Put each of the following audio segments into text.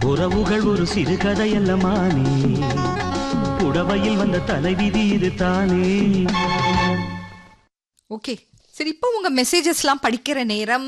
உறவுகள் ஒரு சிறுகதை அல்லமானே புடவையில் வந்த தலைவிதி இது தானே ஓகே சரி இப்போ உங்க மெசேஜஸ்லாம் படிக்கிற நேரம்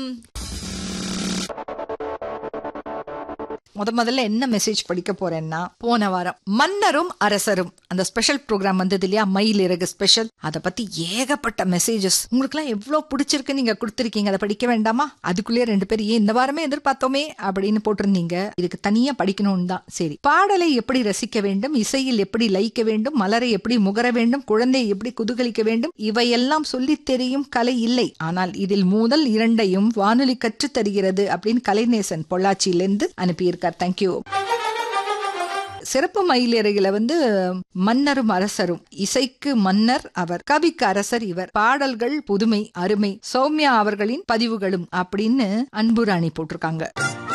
முத முதல்ல என்ன மெசேஜ் படிக்க போறேன்னா போன வாரம் மன்னரும் அரசரும் அந்த ஸ்பெஷல் ப்ரோக்ராம் வந்தது இல்லையா மயில் இறகு ஸ்பெஷல் அதை பத்தி ஏகப்பட்ட மெசேஜஸ் உங்களுக்குலாம் எவ்வளோ பிடிச்சிருக்கு நீங்க கொடுத்துருக்கீங்க அதை படிக்க வேண்டாமா அதுக்குள்ளேயே ரெண்டு பேர் ஏன் இந்த வாரமே எதிர்பார்த்தோமே அப்படின்னு போட்டிருந்தீங்க இதுக்கு தனியா படிக்கணும்னு தான் சரி பாடலை எப்படி ரசிக்க வேண்டும் இசையில் எப்படி லயிக்க வேண்டும் மலரை எப்படி முகர வேண்டும் குழந்தையை எப்படி குதூகலிக்க வேண்டும் இவையெல்லாம் சொல்லித் தெரியும் கலை இல்லை ஆனால் இதில் முதல் இரண்டையும் வானொலி கற்றுத் தருகிறது அப்படின்னு கலைநேசன் பொள்ளாச்சியிலிருந்து அனுப்பியிருக்கார் தேங்க்யூ சிறப்பு மயிலிறகுல வந்து மன்னரும் அரசரும் இசைக்கு மன்னர் அவர் கவிக்கு அரசர் இவர் பாடல்கள் புதுமை அருமை சௌமியா அவர்களின் பதிவுகளும் அப்படின்னு அன்புராணி போட்டிருக்காங்க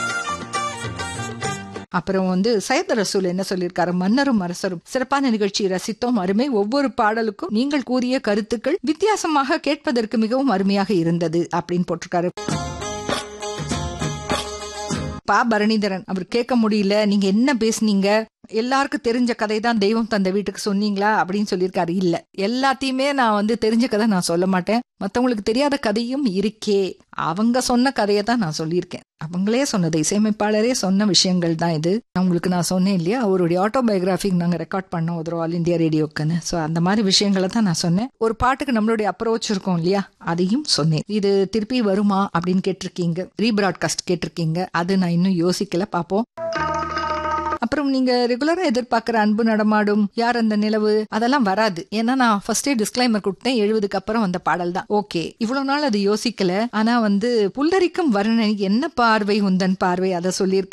அப்புறம் வந்து சையத் ரசூல் என்ன சொல்லியிருக்காரு மன்னரும் அரசரும் சிறப்பான நிகழ்ச்சி ரசித்தோம் அருமை ஒவ்வொரு பாடலுக்கும் நீங்கள் கூறிய கருத்துக்கள் வித்தியாசமாக கேட்பதற்கு மிகவும் அருமையாக இருந்தது அப்படின்னு போட்டிருக்காரு பா பரணிதரன் அவர் கேட்க முடியல நீங்க என்ன பேசுனீங்க எல்லாருக்கும் தெரிஞ்ச கதை தான் தெய்வம் தந்த வீட்டுக்கு சொன்னீங்களா அப்படின்னு சொல்லியிருக்காரு இல்ல எல்லாத்தையுமே நான் வந்து தெரிஞ்ச கதை நான் சொல்ல மாட்டேன் மத்தவங்களுக்கு தெரியாத கதையும் இருக்கே அவங்க சொன்ன கதையை தான் நான் சொல்லியிருக்கேன் அவங்களே சொன்னது இசையமைப்பாளரே சொன்ன விஷயங்கள் தான் இது உங்களுக்கு நான் சொன்னேன் இல்லையா அவருடைய ஆட்டோபயோகிராஃபி நாங்கள் ரெக்கார்ட் பண்ணோம் ஒரு ஆல் இந்தியா ரேடியோக்குன்னு ஸோ அந்த மாதிரி விஷயங்களை தான் நான் சொன்னேன் ஒரு பாட்டுக்கு நம்மளுடைய அப்ரோச் இருக்கும் இல்லையா அதையும் சொன்னேன் இது திருப்பி வருமா அப்படின்னு கேட்டிருக்கீங்க ரீபிராட்காஸ்ட் கேட்டிருக்கீங்க அது நான் இன்னும் யோசிக்கல பார்ப்போம் அப்புறம் நீங்க ரெகுலரா எதிர்பார்க்கிற அன்பு நடமாடும் யார் அந்த நிலவு அதெல்லாம் வராது ஏன்னா நான் ஃபர்ஸ்டே டிஸ்கிளைமர் கொடுத்தேன் எழுபதுக்கு அப்புறம் வந்த பாடல் தான் ஓகே இவ்வளவு நாள் அது யோசிக்கல ஆனா வந்து புல்லரிக்கும் வர்ணனை என்ன பார்வை உந்தன் பார்வை அதை சொல்லியிருக்க